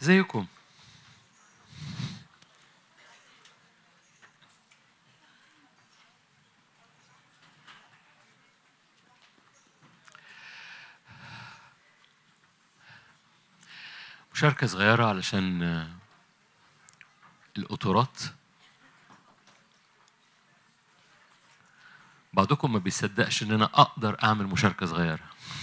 زيكم مشاركة صغيرة علشان آه، القطورات بعضكم ما بيصدقش ان انا اقدر اعمل مشاركة صغيرة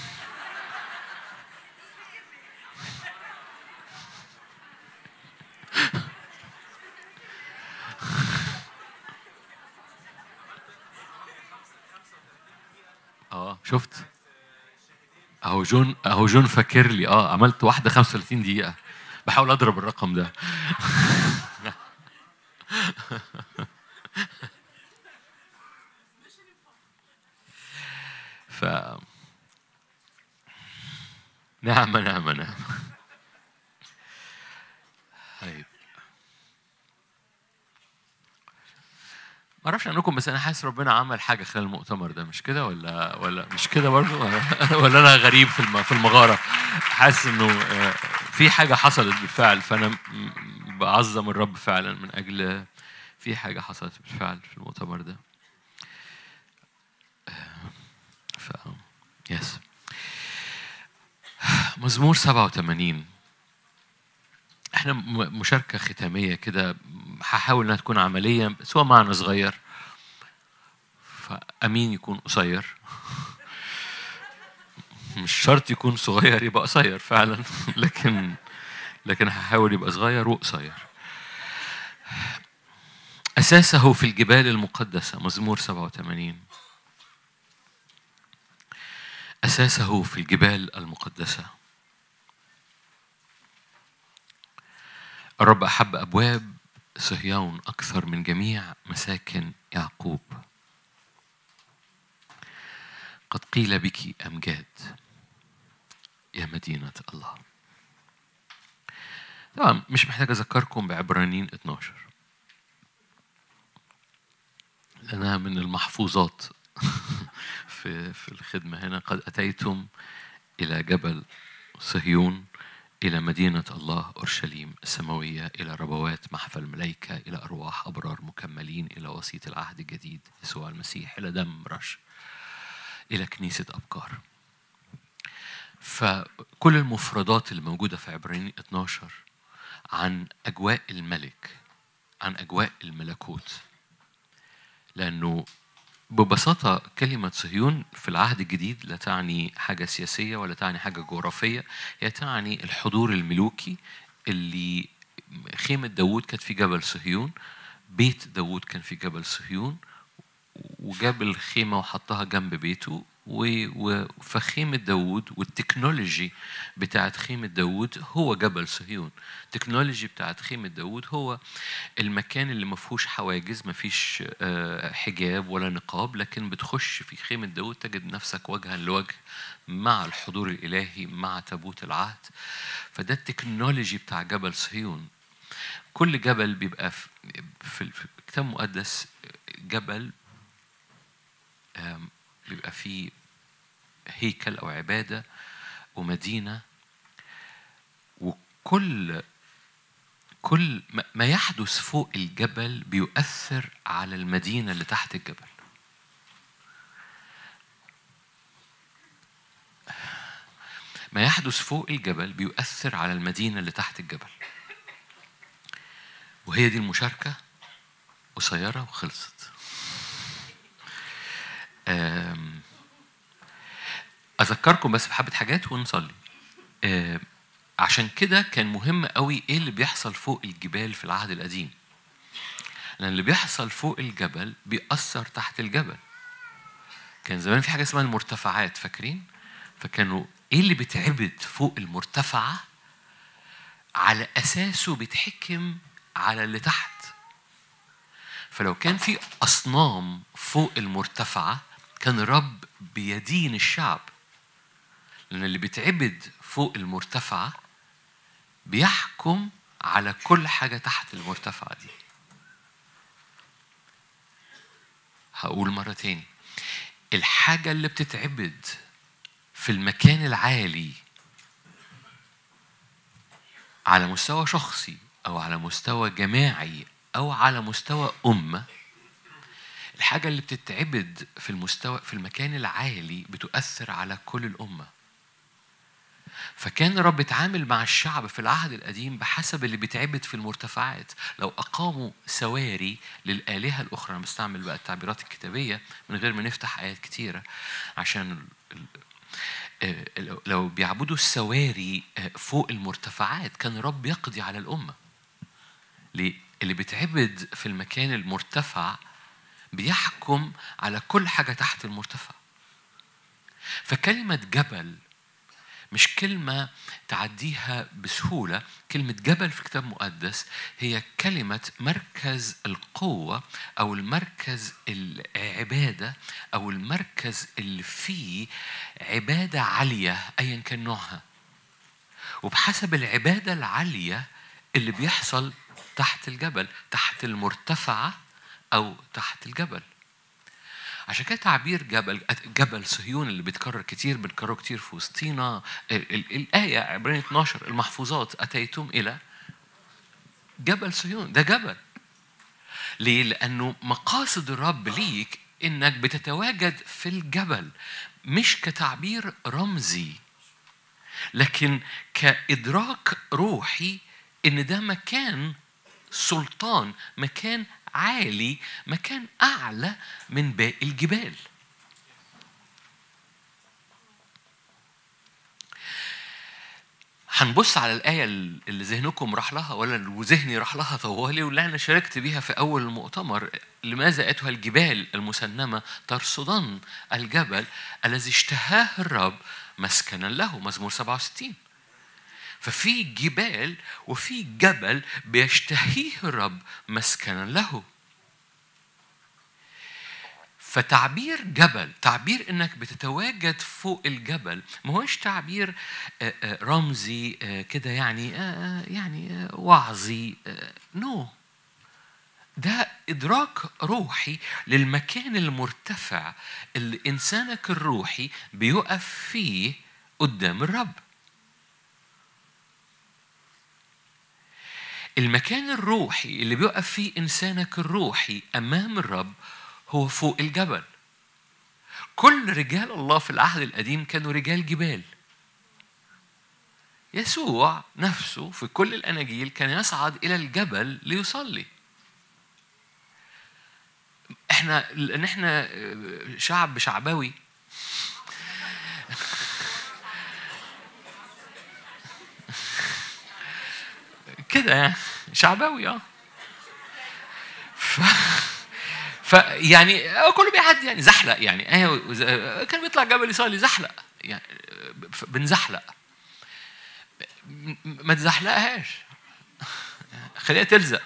اه شفت اهو جون اهو جون فاكر لي اه عملت واحده 35 دقيقه بحاول اضرب الرقم ده ف نعمة نعمة نعمة طيب ما اعرفش عنكم بس انا حاسس ربنا عمل حاجه خلال المؤتمر ده مش كده ولا ولا مش كده برضو ولا انا غريب في الم- في المغاره حاسس انه آه، في حاجه حصلت بالفعل فانا م- م- بعظم الرب فعلا من اجل في حاجه حصلت بالفعل في المؤتمر ده آه، ف يس مزمور 87 احنا م- مشاركة ختامية كده هحاول انها تكون عملية بس هو معنى صغير فأمين يكون قصير مش شرط يكون صغير يبقى قصير فعلا لكن لكن هحاول يبقى صغير وقصير أساسه في الجبال المقدسة مزمور 87 أساسه في الجبال المقدسة الرب أحب أبواب صهيون أكثر من جميع مساكن يعقوب قد قيل بك أمجاد يا مدينة الله طبعا مش محتاج أذكركم بعبرانيين 12 لأنها من المحفوظات في في الخدمة هنا قد أتيتم إلى جبل صهيون إلى مدينة الله أورشليم السماوية إلى ربوات محفى الملائكة إلى أرواح أبرار مكملين إلى وسيط العهد الجديد يسوع المسيح إلى دم رش إلى كنيسة أبكار فكل المفردات اللي موجودة في عبرانيين 12 عن أجواء الملك عن أجواء الملكوت لأنه ببساطة كلمة صهيون في العهد الجديد لا تعني حاجة سياسية ولا تعني حاجة جغرافية هي تعني الحضور الملوكي اللي خيمة داوود كانت في جبل صهيون بيت داوود كان في جبل صهيون وجاب الخيمة وحطها جنب بيته و- و- فخيمة داوود والتكنولوجي بتاعت خيمة داوود هو جبل صهيون التكنولوجي بتاعت خيمة داوود هو المكان اللي ما فيهوش حواجز ما فيش آه، حجاب ولا نقاب لكن بتخش في خيمة داوود تجد نفسك وجها لوجه مع الحضور الإلهي مع تابوت العهد فده التكنولوجي بتاع جبل صهيون كل جبل بيبقى في في في الكتاب المقدس جبل آم، بيبقى فيه هيكل أو عبادة ومدينة وكل كل ما- ما يحدث فوق الجبل بيؤثر على المدينة اللي تحت الجبل ما يحدث فوق الجبل بيؤثر على المدينة اللي تحت الجبل وهي دي المشاركة قصيرة وخلصت آم، أذكركم بس بحبة حاجات ونصلي آم، عشان كده كان مهم قوي ايه اللي بيحصل فوق الجبال في العهد القديم لان اللي بيحصل فوق الجبل بيأثر تحت الجبل كان زمان في حاجه اسمها المرتفعات فاكرين فكانوا ايه اللي بيتعبد فوق المرتفعه على اساسه بيتحكم على اللي تحت فلو كان في اصنام فوق المرتفعه كان الرب بيدين الشعب لأن اللي بيتعبد فوق المرتفعة بيحكم على كل حاجة تحت المرتفعة دي هقول مرة تاني الحاجة اللي بتتعبد في المكان العالي على مستوى شخصي او على مستوى جماعي او على مستوى امه الحاجه اللي بتتعبد في المستوى في المكان العالي بتؤثر على كل الامه فكان الرب اتعامل مع الشعب في العهد القديم بحسب اللي بيتعبد في المرتفعات لو أقاموا سواري للآلهة الأخرى أنا بستعمل بقى التعبيرات الكتابية من غير ما نفتح آيات كتيرة عشان لو بيعبدوا السواري فوق المرتفعات كان الرب يقضي على الأمة ليه؟ اللي بيتعبد في المكان المرتفع بيحكم على كل حاجة تحت المرتفع فكلمة جبل مش كلمة تعديها بسهولة كلمة جبل في الكتاب المقدس هي كلمة مركز القوة أو المركز العبادة أو المركز اللي فيه عبادة عالية أيا كان نوعها وبحسب العبادة العالية اللي بيحصل تحت الجبل تحت المرتفعة أو تحت الجبل عشان كده تعبير جبل جبل صهيون اللي بيتكرر كتير بنكرره كتير في وسطينا الآية عبرين 12 المحفوظات أتيتم إلى جبل صهيون ده جبل ليه؟ لأنه مقاصد الرب ليك إنك بتتواجد في الجبل مش كتعبير رمزي لكن كإدراك روحي إن ده مكان سلطان مكان عالي مكان أعلى من باقي الجبال هنبص على الآية اللي ذهنكم راح لها ولا وذهني راح لها طوالي واللي أنا شاركت بيها في أول المؤتمر لماذا أتها الجبال المسنمة ترصدن الجبل الذي اشتهاه الرب مسكنا له مزمور 67 ففي جبال وفي جبل بيشتهيه الرب مسكنا له فتعبير جبل تعبير انك بتتواجد فوق الجبل ما هوش تعبير رمزي كده يعني يعني وعظي نو ده ادراك روحي للمكان المرتفع اللي انسانك الروحي بيقف فيه قدام الرب المكان الروحي اللي بيقف فيه انسانك الروحي امام الرب هو فوق الجبل كل رجال الله في العهد القديم كانوا رجال جبال يسوع نفسه في كل الاناجيل كان يصعد الى الجبل ليصلي احنا لان احنا شعب شعبوي كده يعني شعبوي اه ف... فيعني كله بيعدي يعني زحلق يعني ايوه كان بيطلع جبل يصلي زحلق يعني بنزحلق ما تزحلقهاش خليها تلزق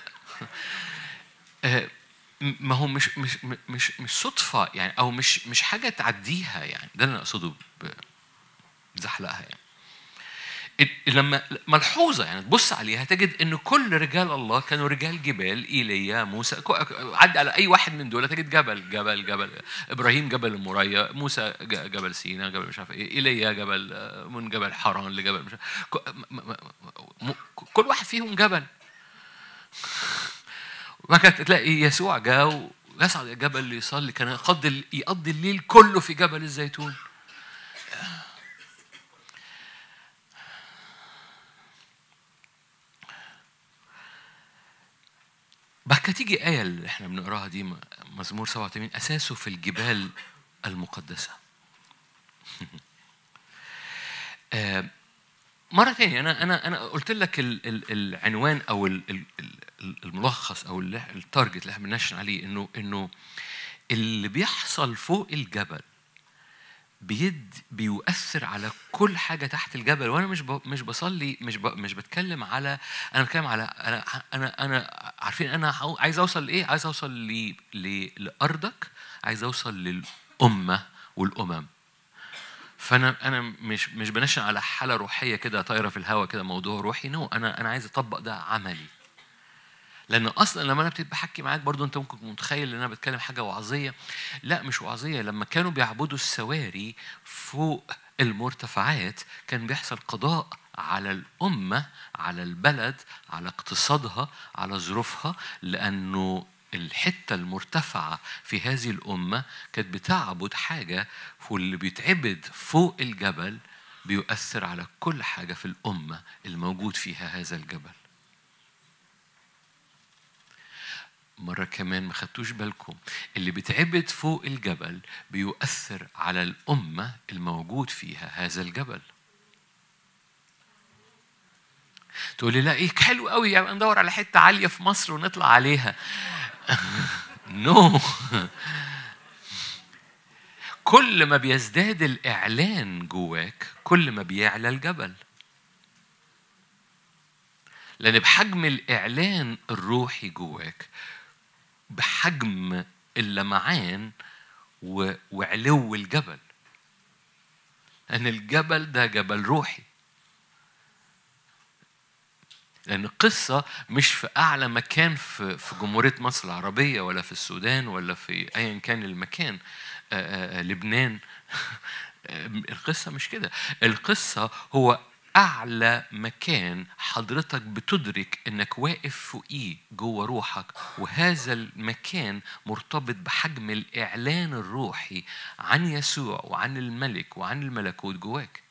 ما هو مش مش مش مش صدفه يعني او مش مش حاجه تعديها يعني ده اللي انا اقصده بزحلقها يعني لما ملحوظة يعني تبص عليها تجد أن كل رجال الله كانوا رجال جبال إيليا موسى عدي على أي واحد من دول تجد جبل جبل جبل إبراهيم جبل المريا موسى جبل سينا جبل مش عارف إيه إيليا جبل من جبل حران لجبل مش عارف كل واحد فيهم جبل وكانت تلاقي يسوع جاء ويصعد الجبل ليصلي كان يقضي يقضي الليل كله في جبل الزيتون بعد كده تيجي آية اللي احنا بنقراها دي مزمور 87 أساسه في الجبال المقدسة. مرة تانية أنا أنا أنا قلت لك ال ال العنوان أو ال ال الملخص أو التارجت اللي احنا بننشن عليه إنه إنه اللي بيحصل فوق الجبل بيد بيؤثر على كل حاج تحت الجبل وانا مش ب... مش بصلي مش ب... مش بتكلم على انا بتكلم على انا انا انا عارفين انا عايز اوصل لايه عايز اوصل ل... ل... لارضك عايز اوصل للامه والامم فانا انا مش مش بنشن على حاله روحيه كده طايره في الهواء كده موضوع روحي نو انا انا عايز اطبق ده عملي لان اصلا لما انا ابتدي بحكي معاك برضو انت ممكن متخيل ان انا بتكلم حاجه وعظيه لا مش وعظيه لما كانوا بيعبدوا السواري فوق المرتفعات كان بيحصل قضاء على الأمة على البلد على اقتصادها على ظروفها لأنه الحتة المرتفعة في هذه الأمة كانت بتعبد حاجة واللي بيتعبد فوق الجبل بيؤثر على كل حاجة في الأمة الموجود فيها هذا الجبل مرة كمان ما خدتوش بالكم اللي بيتعبد فوق الجبل بيؤثر على الأمة الموجود فيها هذا الجبل تقول لي لا ايه حلو قوي يعني ندور على حته عاليه في مصر ونطلع عليها نو no. كل ما بيزداد الاعلان جواك كل ما بيعلى الجبل لان بحجم الاعلان الروحي جواك بحجم اللمعان وعلو الجبل لان الجبل ده جبل روحي لأن القصة مش في أعلى مكان في في جمهورية مصر العربية ولا في السودان ولا في أيا كان المكان آآ آآ لبنان القصة مش كده القصة هو أعلى مكان حضرتك بتدرك إنك واقف فوقيه جوه روحك وهذا المكان مرتبط بحجم الإعلان الروحي عن يسوع وعن الملك وعن الملكوت جواك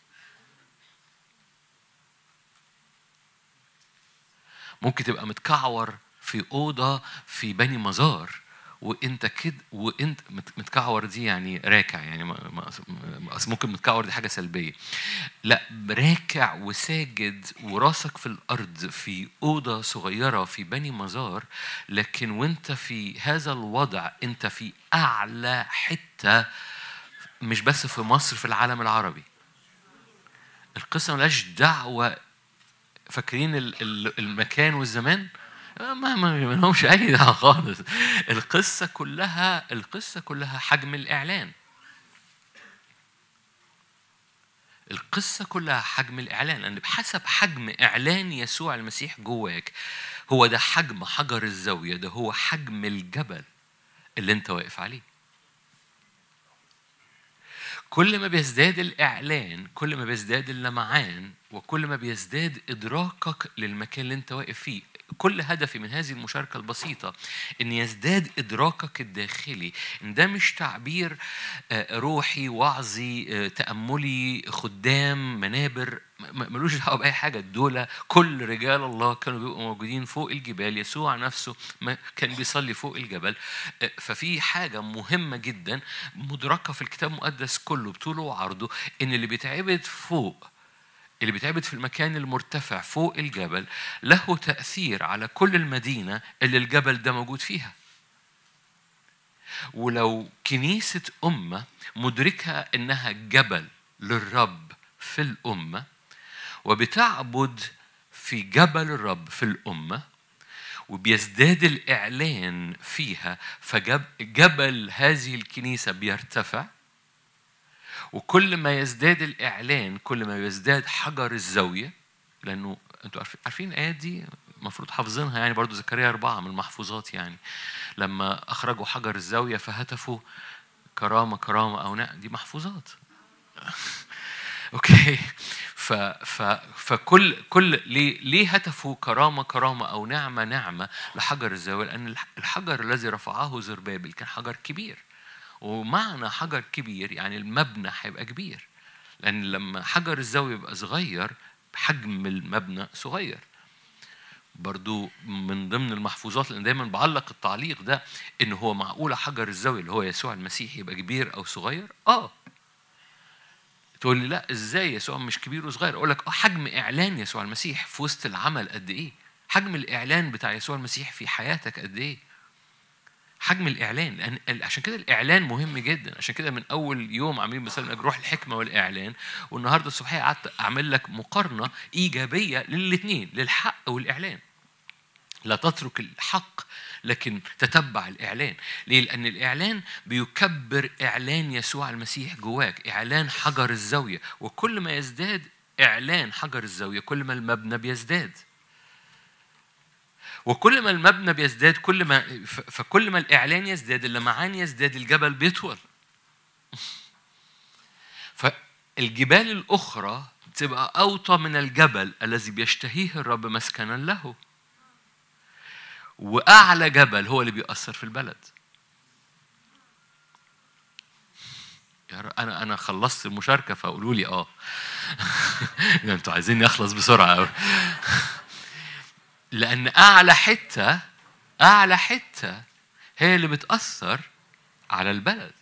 ممكن تبقى متكعور في أوضة في بني مزار وانت كده وانت متكعور دي يعني راكع يعني ما ممكن متكعور دي حاجه سلبيه لا راكع وساجد وراسك في الارض في اوضه صغيره في بني مزار لكن وانت في هذا الوضع انت في اعلى حته مش بس في مصر في العالم العربي القصه ملهاش دعوه فاكرين المكان والزمان ما ما لهمش اي دعوه خالص القصه كلها القصه كلها حجم الاعلان القصة كلها حجم الإعلان لأن بحسب حجم إعلان يسوع المسيح جواك هو ده حجم حجر الزاوية ده هو حجم الجبل اللي أنت واقف عليه كل ما بيزداد الإعلان كل ما بيزداد اللمعان وكل ما بيزداد إدراكك للمكان اللي أنت واقف فيه كل هدفي من هذه المشاركة البسيطة إن يزداد إدراكك الداخلي إن ده مش تعبير روحي وعظي تأملي خدام منابر ملوش دعوه باي حاجه دول كل رجال الله كانوا بيبقوا موجودين فوق الجبال يسوع نفسه كان بيصلي فوق الجبل ففي حاجه مهمه جدا مدركه في الكتاب المقدس كله بطوله وعرضه ان اللي بيتعبد فوق اللي بيتعبد في المكان المرتفع فوق الجبل له تأثير على كل المدينة اللي الجبل ده موجود فيها ولو كنيسة أمة مدركة إنها جبل للرب في الأمة وبتعبد في جبل الرب في الأمة وبيزداد الإعلان فيها فجبل هذه الكنيسة بيرتفع وكل ما يزداد الإعلان كل ما يزداد حجر الزاوية لأنه أنتوا عارفين الآيات دي المفروض حافظينها يعني برضو زكريا أربعة من المحفوظات يعني لما أخرجوا حجر الزاوية فهتفوا كرامة كرامة أو نعم دي محفوظات اوكي ف ف فكل كل ليه ليه هتفوا كرامه كرامه او نعمه نعمه لحجر الزاويه لان الحجر الذي رفعه زربابل كان حجر كبير ومعنى حجر كبير يعني المبنى هيبقى كبير لان لما حجر الزاويه يبقى صغير حجم المبنى صغير برضو من ضمن المحفوظات لان دايما بعلق التعليق ده ان هو معقوله حجر الزاويه اللي هو يسوع المسيح يبقى كبير او صغير اه تقول لي لا ازاي يسوع مش كبير وصغير اقول لك اه حجم اعلان يسوع المسيح في وسط العمل قد ايه حجم الاعلان بتاع يسوع المسيح في حياتك قد ايه حجم الاعلان لان عشان كده الاعلان مهم جدا عشان كده من اول يوم عاملين مثلا روح الحكمه والاعلان والنهارده الصبحيه قعدت اعمل لك مقارنه ايجابيه للاثنين للحق والاعلان لا تترك الحق لكن تتبع الإعلان ليه؟ لأن الإعلان بيكبر إعلان يسوع المسيح جواك إعلان حجر الزاوية وكل ما يزداد إعلان حجر الزاوية كل ما المبنى بيزداد وكل ما المبنى بيزداد كل ما فكل ما الإعلان يزداد اللمعان يزداد الجبل بيطول فالجبال الأخرى تبقى أوطى من الجبل الذي بيشتهيه الرب مسكنا له وأعلى جبل هو اللي بيأثر في البلد يا رب انا انا خلصت المشاركه فقولوا لي اه انتوا عايزيني اخلص بسرعه قوي لان اعلى حته اعلى حته هي اللي بتاثر على البلد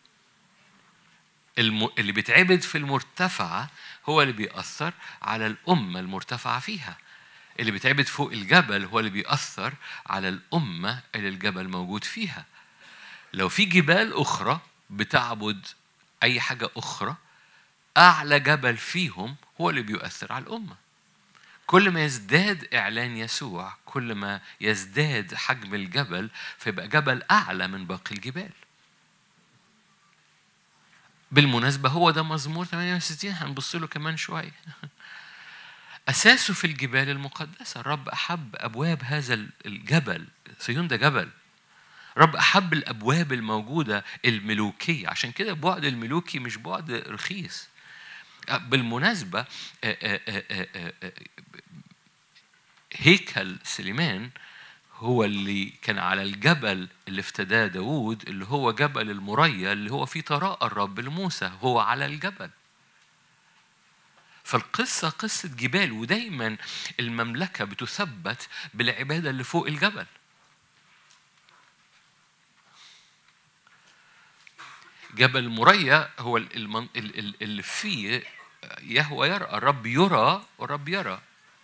الم... اللي بيتعبد في المرتفعه هو اللي بيأثر على الأمة المرتفعة فيها اللي بيتعبد فوق الجبل هو اللي بيأثر على الأمة اللي الجبل موجود فيها لو في جبال أخرى بتعبد أي حاجة أخرى أعلى جبل فيهم هو اللي بيؤثر على الأمة كل ما يزداد إعلان يسوع كل ما يزداد حجم الجبل فيبقى جبل أعلى من باقي الجبال بالمناسبة هو ده مزمور 68 هنبص له كمان شوية أساسه في الجبال المقدسة الرب أحب أبواب هذا الجبل صيون ده جبل رب أحب الأبواب الموجودة الملوكية عشان كده بعد الملوكي مش بعد رخيص بالمناسبة هيكل سليمان هو اللي كان على الجبل اللي افتداه داوود اللي هو جبل المريا اللي هو فيه تراءى الرب لموسى هو على الجبل فالقصة قصة جبال ودايما المملكة بتثبت بالعبادة اللي فوق الجبل جبل مريا هو اللي فيه يهوى يرى الرب يرى والرب يرى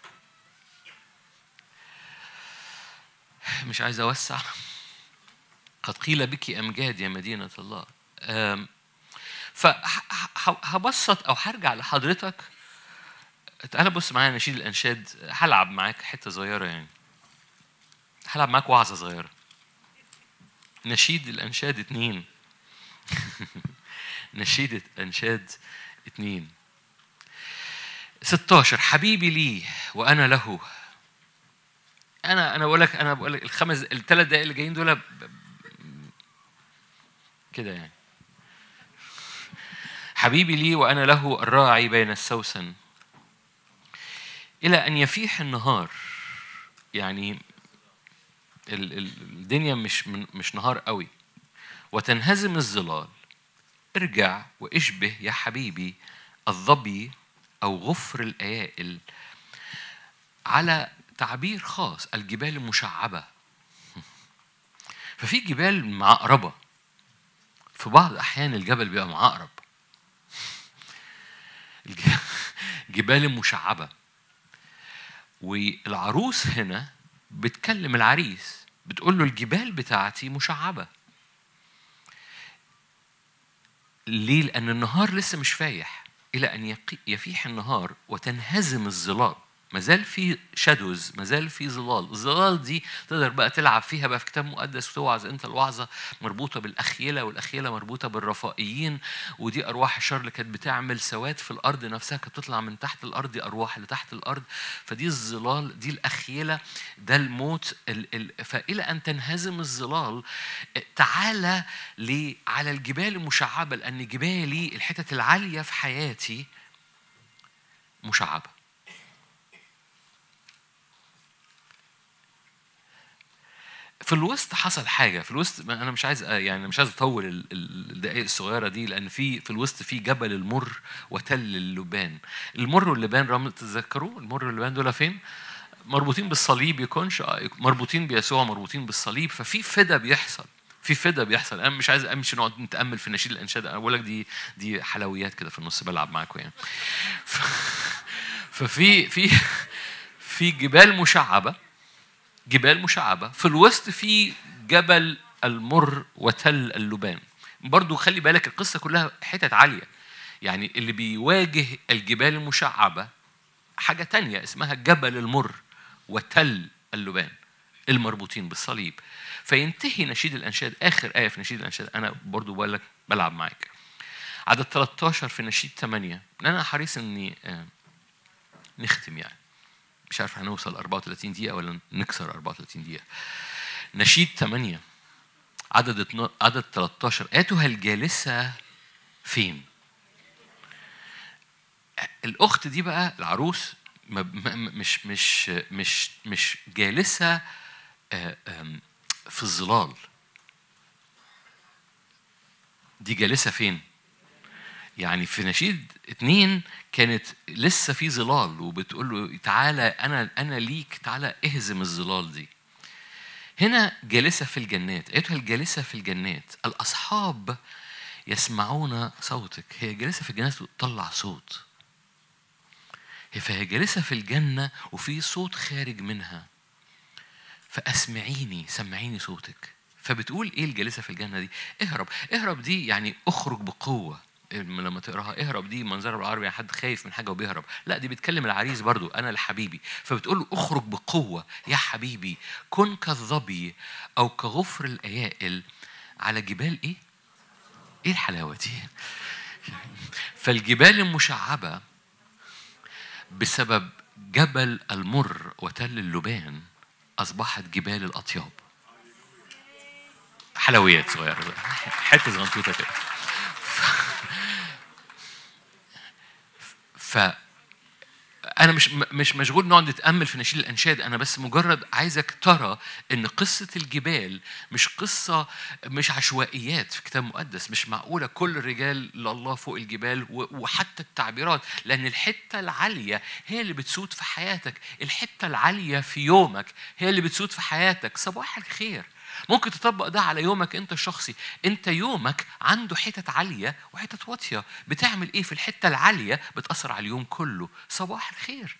مش عايز أوسع قد قيل بك أمجاد يا مدينة الله فهبسط أو هرجع لحضرتك تعالى بص معايا نشيد الأنشاد هلعب معاك حتة صغيرة يعني هلعب معاك وعظة صغيرة نشيد الأنشاد اتنين نشيد الأنشاد اتنين 16 حبيبي لي وأنا له انا انا بقول لك انا بقول لك الخمس الثلاث دقائق اللي جايين دول كده يعني حبيبي لي وانا له الراعي بين السوسن الى ان يفيح النهار يعني الدنيا مش مش نهار قوي وتنهزم الظلال ارجع واشبه يا حبيبي الظبي او غفر الايائل على تعبير خاص الجبال المشعبة ففي جبال معقربة في بعض الأحيان الجبل بيبقى معقرب جبال مشعبة والعروس هنا بتكلم العريس بتقول له الجبال بتاعتي مشعبة ليه؟ لأن النهار لسه مش فايح إلى أن يفيح النهار وتنهزم الظلال ما زال في شادوز ما زال في ظلال الظلال دي تقدر بقى تلعب فيها بقى في كتاب مقدس وتوعظ انت الوعظه مربوطه بالاخيله والاخيله مربوطه بالرفائيين ودي ارواح الشر اللي كانت بتعمل سواد في الارض نفسها كانت تطلع من تحت الارض دي ارواح لتحت الارض فدي الظلال دي الاخيله ده الموت ال ال فالى ان تنهزم الظلال تعالى على الجبال المشعبه لان جبالي الحتت العاليه في حياتي مشعبه في الوسط حصل حاجة في الوسط أنا مش عايز يعني مش عايز أطول الدقائق الصغيرة دي لأن في في الوسط في جبل المر وتل اللبان المر واللبان رمز تتذكروا المر واللبان دول فين؟ مربوطين بالصليب يكونش مربوطين بيسوع مربوطين بالصليب ففي فدا بيحصل في فدا بيحصل انا مش عايز امشي نقعد نتامل في نشيد الانشاد انا بقول لك دي دي حلويات كده في النص بلعب معاكم يعني ف... ففي في في جبال مشعبه جبال مشعبة في الوسط في جبل المر وتل اللبان برضو خلي بالك القصة كلها حتت عالية يعني اللي بيواجه الجبال المشعبة حاجة تانية اسمها جبل المر وتل اللبان المربوطين بالصليب فينتهي نشيد الأنشاد آخر آية في نشيد الأنشاد أنا برضو بقول لك بلعب معاك عدد 13 في نشيد 8 أنا حريص إني نختم يعني مش عارف هنوصل 34 دقيقة ولا نكسر 34 دقيقة. نشيد 8 عدد اتنا... عدد 13 آتها الجالسة فين؟ الاخت دي بقى العروس ما- ما- مش مش مش مش جالسه آه، آم، في الظلال دي جالسه فين يعني في نشيد اتنين كانت لسه في ظلال وبتقول له تعالى انا انا ليك تعالى اهزم الظلال دي هنا جالسه في الجنات ايتها الجالسه في الجنات الاصحاب يسمعون صوتك هي جالسه في الجنات وتطلع صوت هي فهي جالسه في الجنه وفي صوت خارج منها فاسمعيني سمعيني صوتك فبتقول ايه الجالسه في الجنه دي اهرب اهرب دي يعني اخرج بقوه لما تقراها اهرب دي منظرها بالعربي يعني حد خايف من حاجه وبيهرب لا دي بتكلم العريس برضو انا لحبيبي فبتقول له اخرج بقوه يا حبيبي كن كالظبي او كغفر الايائل على جبال ايه ايه الحلاوه دي فالجبال المشعبه بسبب جبل المر وتل اللبان اصبحت جبال الاطياب حلويات صغيره حته صغنطوطه كده ف انا مش مش مشغول نقعد نتامل في نشيد الانشاد انا بس مجرد عايزك ترى ان قصه الجبال مش قصه مش عشوائيات في كتاب مقدس مش معقوله كل الرجال لله فوق الجبال و- وحتى التعبيرات لان الحته العاليه هي اللي بتسود في حياتك الحته العاليه في يومك هي اللي بتسود في حياتك صباح الخير ممكن تطبق ده على يومك انت الشخصي انت يومك عنده حتت عاليه وحتت واطيه بتعمل ايه في الحته العاليه بتاثر على اليوم كله صباح الخير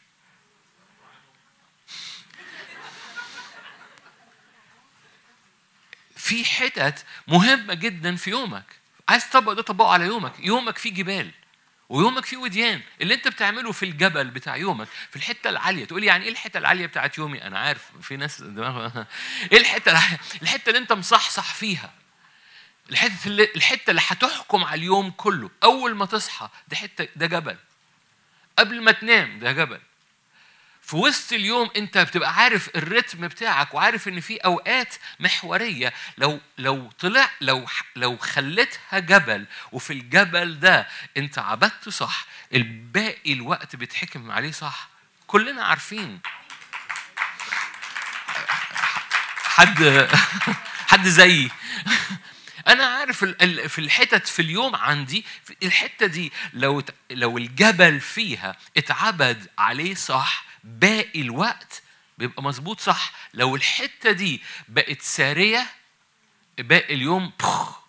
في حتت مهمه جدا في يومك عايز تطبق ده طبقه على يومك يومك فيه جبال ويومك فيه وديان اللي انت بتعمله في الجبل بتاع يومك في الحته العاليه تقول لي يعني ايه الحته العاليه بتاعت يومي انا عارف في ناس دماغها ايه الحته العالية؟ الحته اللي انت مصحصح فيها الحته اللي الحته اللي هتحكم على اليوم كله اول ما تصحى ده حته ده جبل قبل ما تنام ده جبل في وسط اليوم انت بتبقى عارف الريتم بتاعك وعارف ان في اوقات محوريه لو لو طلع لو لو خليتها جبل وفي الجبل ده انت عبدت صح الباقي الوقت بيتحكم عليه صح كلنا عارفين حد حد زيي انا عارف ال- ال- في الحتت في اليوم عندي في الحته دي لو ت- لو الجبل فيها اتعبد عليه صح باقي الوقت بيبقى مظبوط صح لو الحته دي بقت ساريه باقي اليوم بخ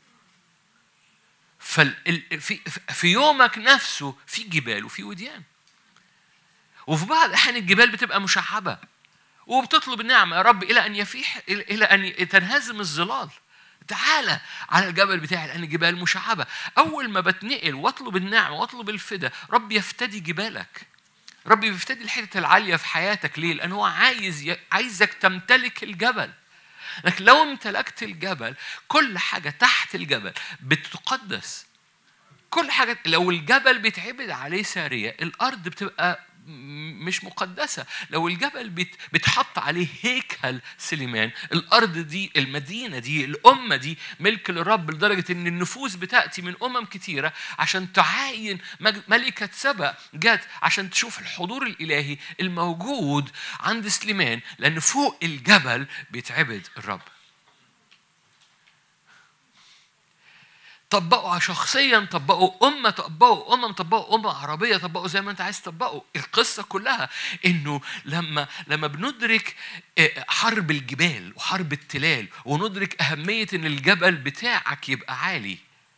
فال في في يومك نفسه في جبال وفي وديان وفي بعض الاحيان الجبال بتبقى مشعبه وبتطلب النعمه يا رب الى ان يفيح الى ان تنهزم الظلال تعالى على الجبل بتاعي لان الجبال مشعبه اول ما بتنقل واطلب النعمه واطلب الفدا رب يفتدي جبالك رب يفتدي الحته العاليه في حياتك ليه لان هو عايز ي... عايزك تمتلك الجبل لكن لو امتلكت الجبل كل حاجه تحت الجبل بتقدس كل حاجه لو الجبل بيتعبد عليه ساريه الارض بتبقى م- مش مقدسة لو الجبل بيت- بيتحط عليه هيكل سليمان الأرض دي المدينة دي الأمة دي ملك للرب لدرجة إن النفوس بتأتي من أمم كتيرة عشان تعاين مج- ملكة سبأ جت عشان تشوف الحضور الإلهي الموجود عند سليمان لأن فوق الجبل بيتعبد الرب طبقوا شخصيا طبقوا أمة طبقوا أمم طبقوا أمة عربية طبقوا زي ما أنت عايز تطبقوا القصة كلها إنه لما لما بندرك آه، حرب الجبال وحرب التلال وندرك أهمية إن الجبل بتاعك يبقى عالي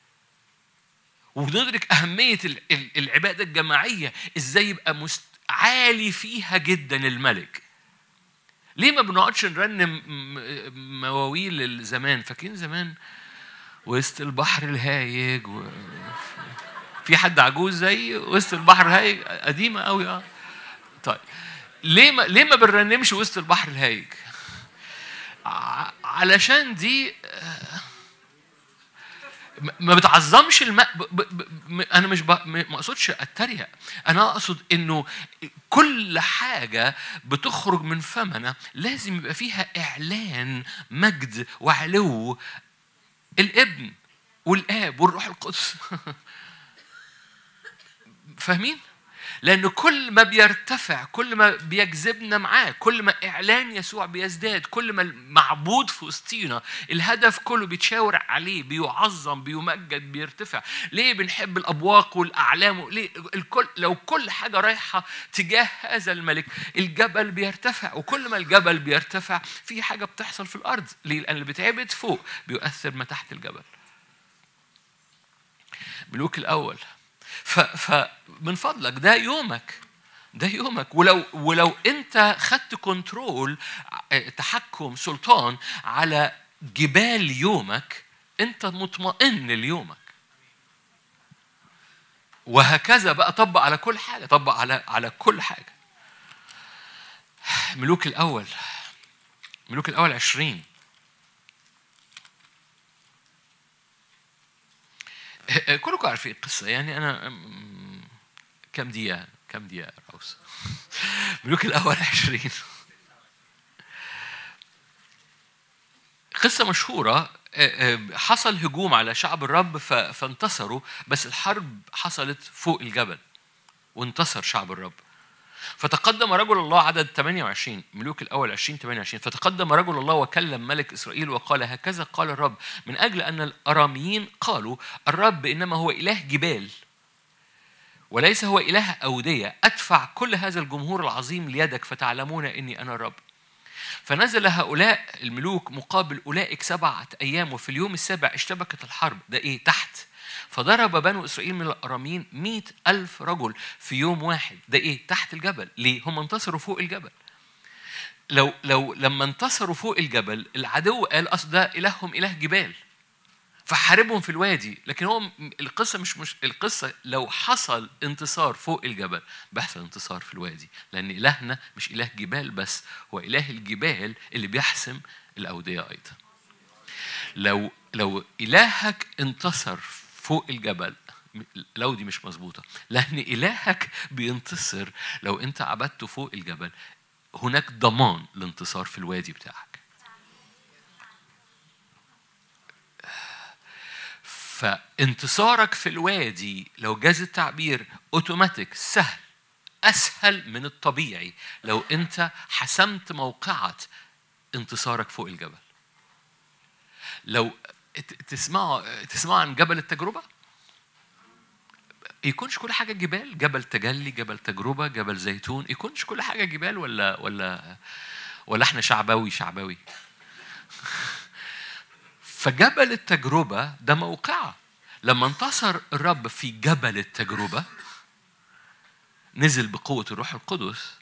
وندرك أهمية ال- ال- العبادة الجماعية إزاي يبقى مست... عالي فيها جدا الملك ليه ما بنقعدش نرنم م- مواويل الزمان فاكرين زمان وسط البحر الهايج و... في حد عجوز زي وسط البحر الهايج قديمه قوي اه طيب ليه ما ليه ما بنرنمش وسط البحر الهايج ع- علشان دي آه، ما- ما بتعظمش الماء ب... ب... ب... م- انا مش ب... م- ما اقصدش اتريق انا اقصد انه كل حاجه بتخرج من فمنا لازم يبقى فيها اعلان مجد وعلو الابن والاب والروح القدس فاهمين لأن كل ما بيرتفع كل ما بيجذبنا معاه كل ما إعلان يسوع بيزداد كل ما المعبود في وسطينا الهدف كله بيتشاور عليه بيعظم بيمجد بيرتفع ليه بنحب الأبواق والأعلام ليه الكل لو كل حاجة رايحة تجاه هذا الملك الجبل بيرتفع وكل ما الجبل بيرتفع في حاجة بتحصل في الأرض ليه لأن اللي بيتعبد فوق بيؤثر ما تحت الجبل ملوك الأول فمن فضلك ده يومك ده يومك ولو ولو انت خدت كنترول تحكم سلطان على جبال يومك انت مطمئن ليومك وهكذا بقى طبق على كل حاجه طبق على على كل حاجه ملوك الاول ملوك الاول عشرين كلكم عارفين القصة يعني أنا كم دقيقة كم دقيقة روس ملوك الأول عشرين قصة مشهورة حصل هجوم على شعب الرب فانتصروا بس الحرب حصلت فوق الجبل وانتصر شعب الرب فتقدم رجل الله عدد 28 ملوك الأول 20 28 فتقدم رجل الله وكلم ملك إسرائيل وقال هكذا قال الرب من أجل أن الأراميين قالوا الرب إنما هو إله جبال وليس هو إله أودية أدفع كل هذا الجمهور العظيم ليدك فتعلمون إني أنا الرب فنزل هؤلاء الملوك مقابل أولئك سبعة أيام وفي اليوم السابع اشتبكت الحرب ده إيه تحت فضرب بنو إسرائيل من الأراميين مئة ألف رجل في يوم واحد ده إيه تحت الجبل ليه هم انتصروا فوق الجبل لو لو لما انتصروا فوق الجبل العدو قال أصل ده إلههم إله جبال فحاربهم في الوادي لكن هو القصه مش مش القصه لو حصل انتصار فوق الجبل بيحصل انتصار في الوادي لان الهنا مش اله جبال بس هو اله الجبال اللي بيحسم الاوديه ايضا لو لو الهك انتصر فوق الجبل لو دي مش مظبوطة لأن إلهك بينتصر لو أنت عبدته فوق الجبل هناك ضمان لانتصار في الوادي بتاعك فانتصارك في الوادي لو جاز التعبير اوتوماتيك سهل اسهل من الطبيعي لو انت حسمت موقعة انتصارك فوق الجبل لو تسمعوا تسمعوا عن جبل التجربة يكونش كل حاجة جبال جبل تجلي جبل تجربة جبل زيتون يكونش كل حاجة جبال ولا ولا ولا احنا شعبوي شعبوي فجبل التجربة ده موقعة لما انتصر الرب في جبل التجربة نزل بقوة الروح القدس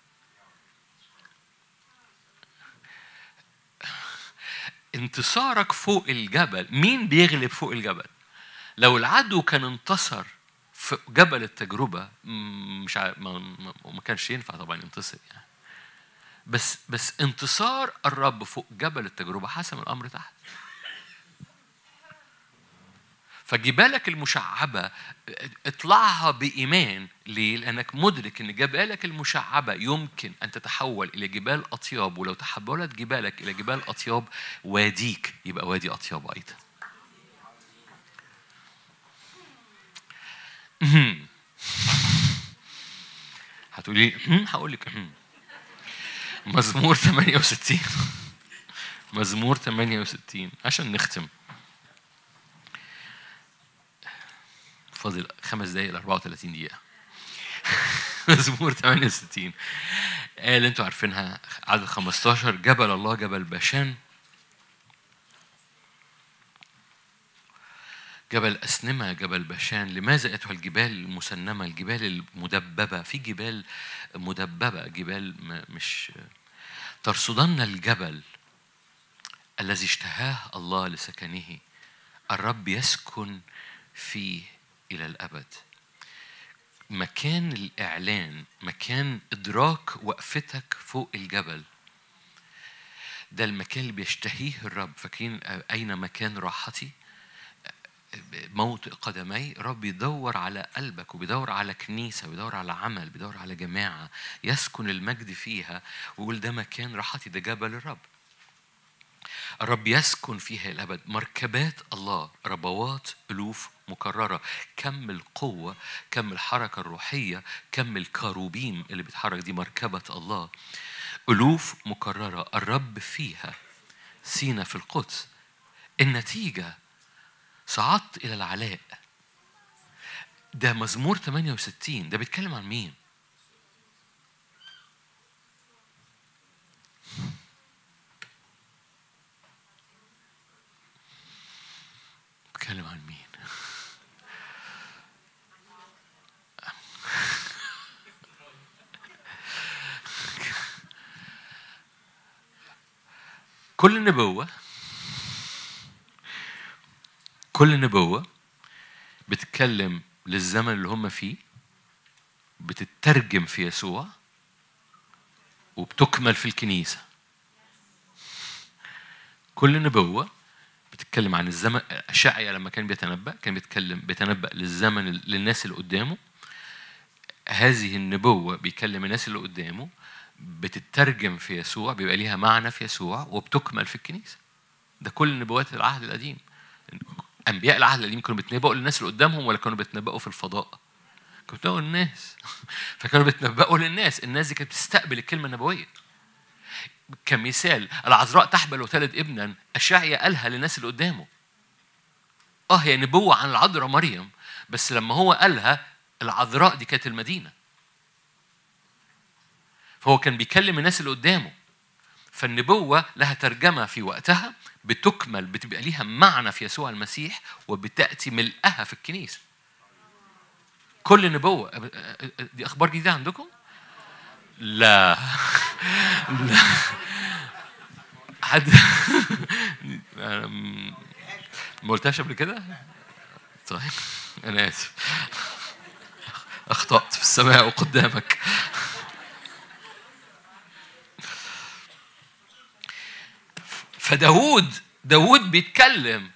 انتصارك فوق الجبل مين بيغلب فوق الجبل لو العدو كان انتصر في جبل التجربة مش ع... ما... ما كانش ينفع طبعا ينتصر يعني بس بس انتصار الرب فوق جبل التجربة حسم الأمر تحت فجبالك المشعبة اطلعها بإيمان ليه؟ لأنك مدرك أن جبالك المشعبة يمكن أن تتحول إلى جبال أطياب ولو تحولت جبالك إلى جبال أطياب واديك يبقى وادي أطياب أيضا هتقولي هقول لك مزمور 68 مزمور 68 عشان نختم فاضل خمس دقايق ل 34 دقيقة مزمور 68 آية اللي انتوا عارفينها عدد 15 جبل الله جبل باشان جبل أسنمة جبل باشان لماذا أيتها الجبال المسنمة الجبال المدببة في جبال مدببة جبال مش ترصدن الجبل الذي اشتهاه الله لسكنه الرب يسكن فيه إلى الأبد مكان الإعلان مكان إدراك وقفتك فوق الجبل ده المكان اللي بيشتهيه الرب فاكرين أين مكان راحتي موطئ قدمي رب يدور على قلبك وبيدور على كنيسة وبيدور على عمل بيدور على جماعة يسكن المجد فيها ويقول ده مكان راحتي ده جبل الرب الرب يسكن فيها الأبد مركبات الله ربوات ألوف مكررة كم القوة كم الحركة الروحية كم الكاروبيم اللي بيتحرك دي مركبة الله ألوف مكررة الرب فيها سينا في القدس النتيجة صعدت إلى العلاء ده مزمور 68 ده بيتكلم عن مين؟ بيتكلم عن مين؟ كل نبوة كل نبوة بتتكلم للزمن اللي هم فيه بتترجم في يسوع وبتكمل في الكنيسة كل نبوة بتتكلم عن الزمن أشعيا لما كان بيتنبأ كان بيتكلم بيتنبأ للزمن للناس اللي قدامه هذه النبوة بيكلم الناس اللي قدامه بتترجم في يسوع بيبقى ليها معنى في يسوع وبتكمل في الكنيسة ده كل نبوات العهد القديم أنبياء العهد القديم كانوا بيتنبأوا للناس اللي قدامهم ولا كانوا بيتنبأوا في الفضاء كانوا بيتنبأوا للناس فكانوا بيتنبأوا للناس الناس دي كانت بتستقبل الكلمة النبوية كمثال العذراء تحبل وتلد ابنا أشعيا قالها للناس اللي قدامه اه هي نبوة عن العذراء مريم بس لما هو قالها العذراء دي كانت المدينة فهو كان بيكلم الناس اللي قدامه فالنبوة لها ترجمة في وقتها بتكمل بتبقى ليها معنى في يسوع المسيح وبتأتي ملئها في الكنيسة كل نبوة دي أخبار جديدة عندكم؟ لا لا حد أنا ما قلتهاش قبل كده؟ طيب أنا آسف أخطأت في السماء وقدامك فداود داود بيتكلم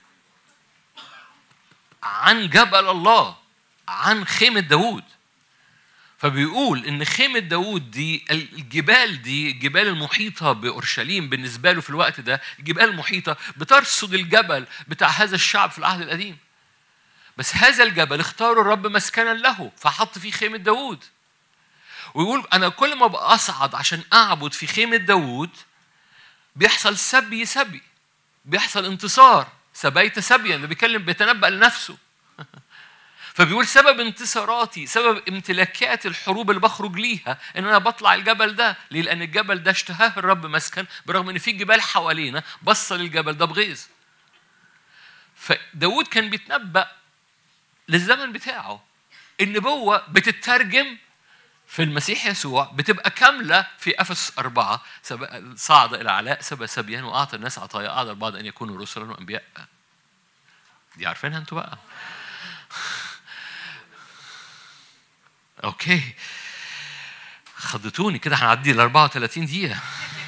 عن جبل الله عن خيمة داود فبيقول ان خيمة داود دي الجبال دي الجبال المحيطة بأورشليم بالنسبة له في الوقت ده الجبال المحيطة بترصد الجبل بتاع هذا الشعب في العهد القديم بس هذا الجبل اختاروا الرب مسكنا له فحط فيه خيمة داود ويقول أنا كل ما بأصعد عشان أعبد في خيمة داود بيحصل سبي سبي بيحصل انتصار سبيت سبيا ده بيتكلم بيتنبأ لنفسه فبيقول سبب انتصاراتي سبب امتلاكات الحروب اللي بخرج ليها ان انا بطلع الجبل ده ليه لان الجبل ده اشتهاه الرب مسكن برغم ان في جبال حوالينا بص للجبل ده بغيظ فداود كان بيتنبأ للزمن بتاعه النبوة بتترجم في المسيح يسوع بتبقى كاملة في أفس أربعة صعد إلى علاء سبى سبيا وأعطى الناس عطايا أعطى البعض أن يكونوا رسلا وأنبياء دي عارفينها أنتوا بقى أوكي خضتوني كده هنعدي ال 34 دقيقة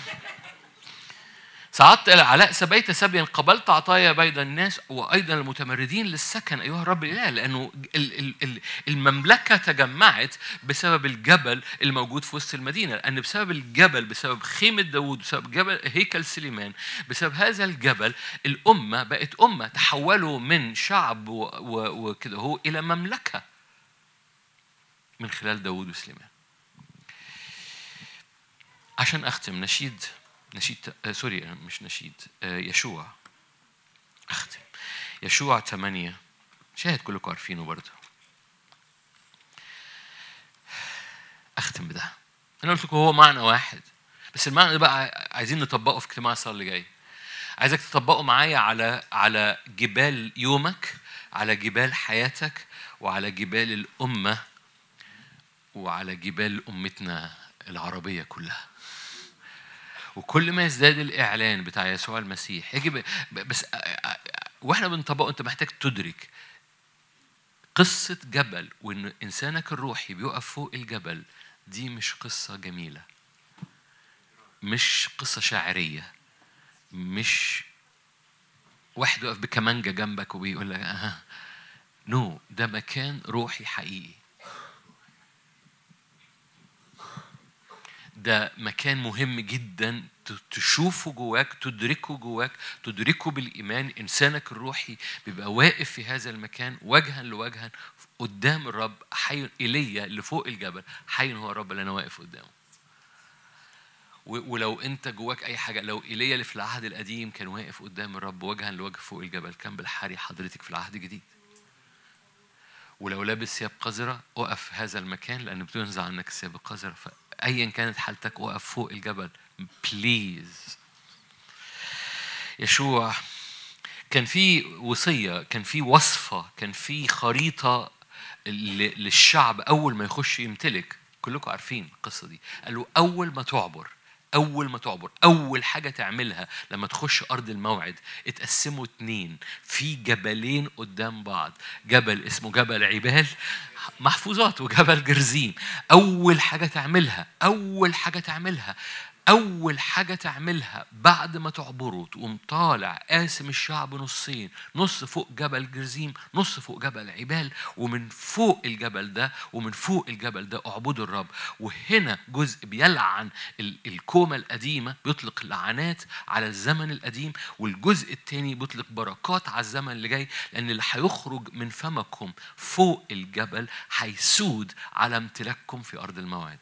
صعدت إلى علاء سبيت سبيا قبلت عطايا بين الناس وأيضا المتمردين للسكن أيها الرب الإله لأنه المملكة تجمعت بسبب الجبل الموجود في وسط المدينة لأن بسبب الجبل بسبب خيمة داوود بسبب جبل هيكل سليمان بسبب هذا الجبل الأمة بقت أمة تحولوا من شعب وكده هو إلى مملكة من خلال داوود وسليمان عشان أختم نشيد نشيد آه سوري مش نشيد آه يشوع أختم يشوع ثمانية شاهد كلكم عارفينه برضه أختم بده أنا قلت لكم هو معنى واحد بس المعنى ده بقى عايزين نطبقه في اجتماع الصلاة اللي جاي عايزك تطبقه معايا على على جبال يومك على جبال حياتك وعلى جبال الأمة وعلى جبال أمتنا العربية كلها وكل ما يزداد الاعلان بتاع يسوع المسيح يجب بس واحنا بنطبقه انت محتاج تدرك قصة جبل وإن إنسانك الروحي بيقف فوق الجبل دي مش قصة جميلة مش قصة شاعرية مش واحد واقف بكمانجة جنبك وبيقول لك أها نو ده مكان روحي حقيقي ده مكان مهم جدا تشوفه جواك تدركه جواك تدركه بالإيمان إنسانك الروحي بيبقى واقف في هذا المكان وجها لوجها قدام الرب حي إيليا اللي فوق الجبل حي هو الرب اللي أنا واقف قدامه ولو انت جواك اي حاجه لو ايليا اللي في العهد القديم كان واقف قدام الرب وجها لوجه فوق الجبل كان بالحري حضرتك في العهد الجديد ولو لابس ثياب قذره اقف في هذا المكان لان بتنزع عنك الثياب القذره فايا كانت حالتك اقف فوق الجبل بليز يشوع كان في وصيه كان في وصفه كان في خريطه للشعب اول ما يخش يمتلك كلكم عارفين القصه دي قال له اول ما تعبر أول ما تعبر أول حاجة تعملها لما تخش أرض الموعد اتقسموا اتنين في جبلين قدام بعض جبل اسمه جبل عبال محفوظات وجبل جرزيم أول حاجة تعملها أول حاجة تعملها أول حاجة تعملها بعد ما تعبروا تقوم طالع قاسم الشعب نصين نص فوق جبل جرزيم نص فوق جبل عبال ومن فوق الجبل ده ومن فوق الجبل ده اعبدوا الرب وهنا جزء بيلعن الكومة القديمة بيطلق لعنات على الزمن القديم والجزء الثاني بيطلق بركات على الزمن اللي جاي لأن اللي هيخرج من فمكم فوق الجبل هيسود على امتلاككم في أرض الموعد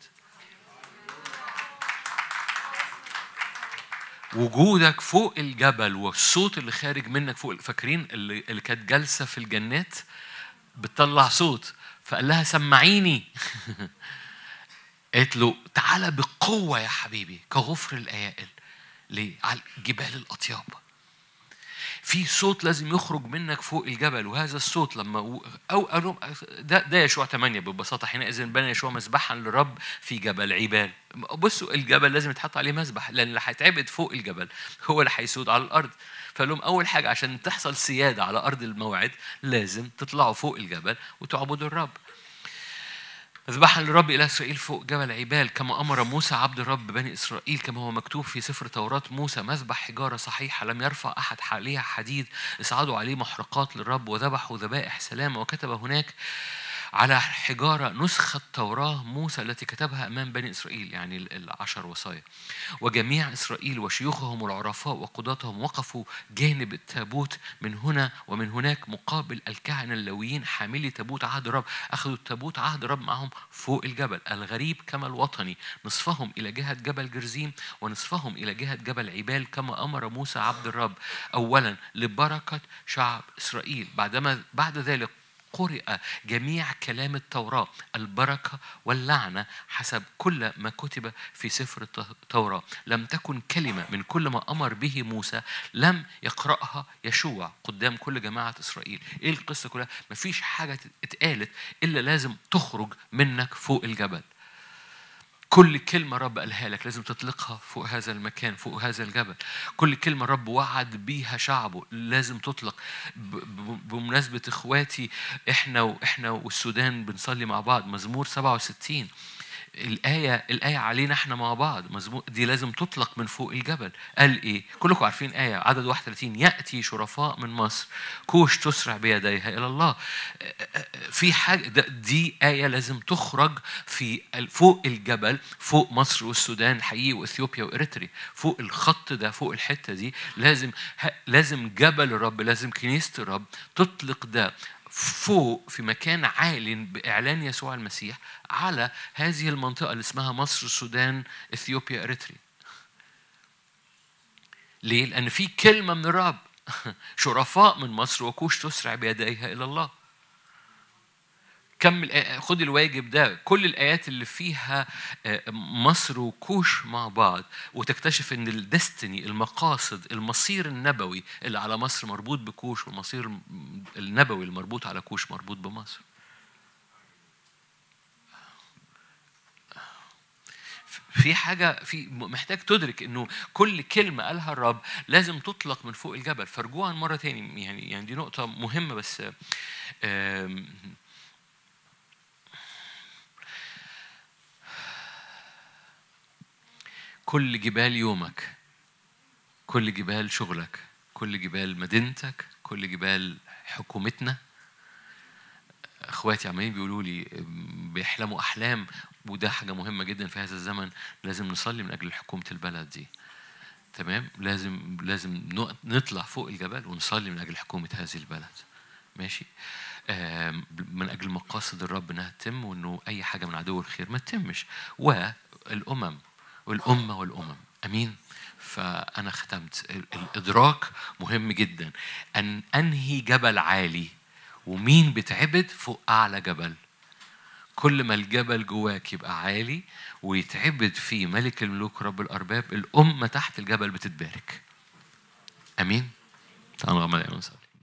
وجودك فوق الجبل والصوت اللي خارج منك فوق فاكرين اللي, اللي كانت جالسه في الجنات بتطلع صوت فقال لها سمعيني قالت له تعالى بقوه يا حبيبي كغفر الايائل ليه؟ على جبال الاطياب في صوت لازم يخرج منك فوق الجبل وهذا الصوت لما او ده ده يشوع 8 ببساطه حينئذ بنى يشوع مذبحا للرب في جبل عبال بصوا الجبل لازم يتحط عليه مذبح لان اللي هيتعبد فوق الجبل هو اللي هيسود على الارض فقال لهم اول حاجه عشان تحصل سياده على ارض الموعد لازم تطلعوا فوق الجبل وتعبدوا الرب اذبحا للرب إله إسرائيل فوق جبل عبال كما أمر موسى عبد الرب بني إسرائيل كما هو مكتوب في سفر توراة موسى مذبح حجارة صحيحة لم يرفع أحد عليها حديد اصعدوا عليه محرقات للرب وذبحوا ذبائح سلامة وكتب هناك على حجارة نسخة توراة موسى التي كتبها أمام بني إسرائيل يعني العشر وصايا وجميع إسرائيل وشيوخهم والعرفاء وقضاتهم وقفوا جانب التابوت من هنا ومن هناك مقابل الكهنة اللويين حاملي تابوت عهد الرب أخذوا التابوت عهد الرب معهم فوق الجبل الغريب كما الوطني نصفهم إلى جهة جبل جرزيم ونصفهم إلى جهة جبل عبال كما أمر موسى عبد الرب أولا لبركة شعب إسرائيل بعدما بعد ذلك قرئ جميع كلام التوراة البركة واللعنة حسب كل ما كتب في سفر التوراة لم تكن كلمة من كل ما أمر به موسى لم يقرأها يشوع قدام كل جماعة إسرائيل إيه القصة كلها مفيش حاجة اتقالت إلا لازم تخرج منك فوق الجبل كل كلمة رب قالها لك لازم تطلقها فوق هذا المكان فوق هذا الجبل كل كلمة رب وعد بيها شعبه لازم تطلق بمناسبة إخواتي إحنا وإحنا والسودان بنصلي مع بعض مزمور 67 الآية الآية علينا احنا مع بعض مزمور دي لازم تطلق من فوق الجبل قال إيه؟ كلكم عارفين آية عدد 31 يأتي شرفاء من مصر كوش تسرع بيديها إلى الله في حاجة دي آية لازم تخرج في فوق الجبل فوق مصر والسودان حقيقي وإثيوبيا وإريتري فوق الخط ده فوق الحتة دي لازم لازم جبل الرب لازم كنيسة الرب تطلق ده فوق في مكان عال بإعلان يسوع المسيح على هذه المنطقة اللي اسمها مصر السودان إثيوبيا إريتري ليه؟ لأن في كلمة من الرب شرفاء من مصر وكوش تسرع بيديها إلى الله كمل خد الواجب ده كل الايات اللي فيها آه، مصر وكوش مع بعض وتكتشف ان الدستني المقاصد المصير النبوي اللي على مصر مربوط بكوش والمصير النبوي المربوط على كوش مربوط بمصر في حاجة في محتاج تدرك إنه كل كلمة قالها الرب لازم تطلق من فوق الجبل فرجوعا مرة تاني يعني يعني دي نقطة مهمة بس كل جبال يومك كل جبال شغلك كل جبال مدينتك كل جبال حكومتنا اخواتي عمالين بيقولوا لي بيحلموا احلام وده حاجه مهمه جدا في هذا الزمن لازم نصلي من اجل حكومه البلد دي تمام لازم لازم نطلع فوق الجبل ونصلي من اجل حكومه هذه البلد ماشي من اجل مقاصد الرب انها تتم وانه اي حاجه من عدو الخير ما تتمش والامم والامه والامم امين فانا ختمت الادراك مهم جدا ان انهي جبل عالي ومين بتعبد فوق اعلى جبل كل ما الجبل جواك يبقى عالي ويتعبد فيه ملك الملوك رب الارباب الامه تحت الجبل بتتبارك امين تعالوا نغمض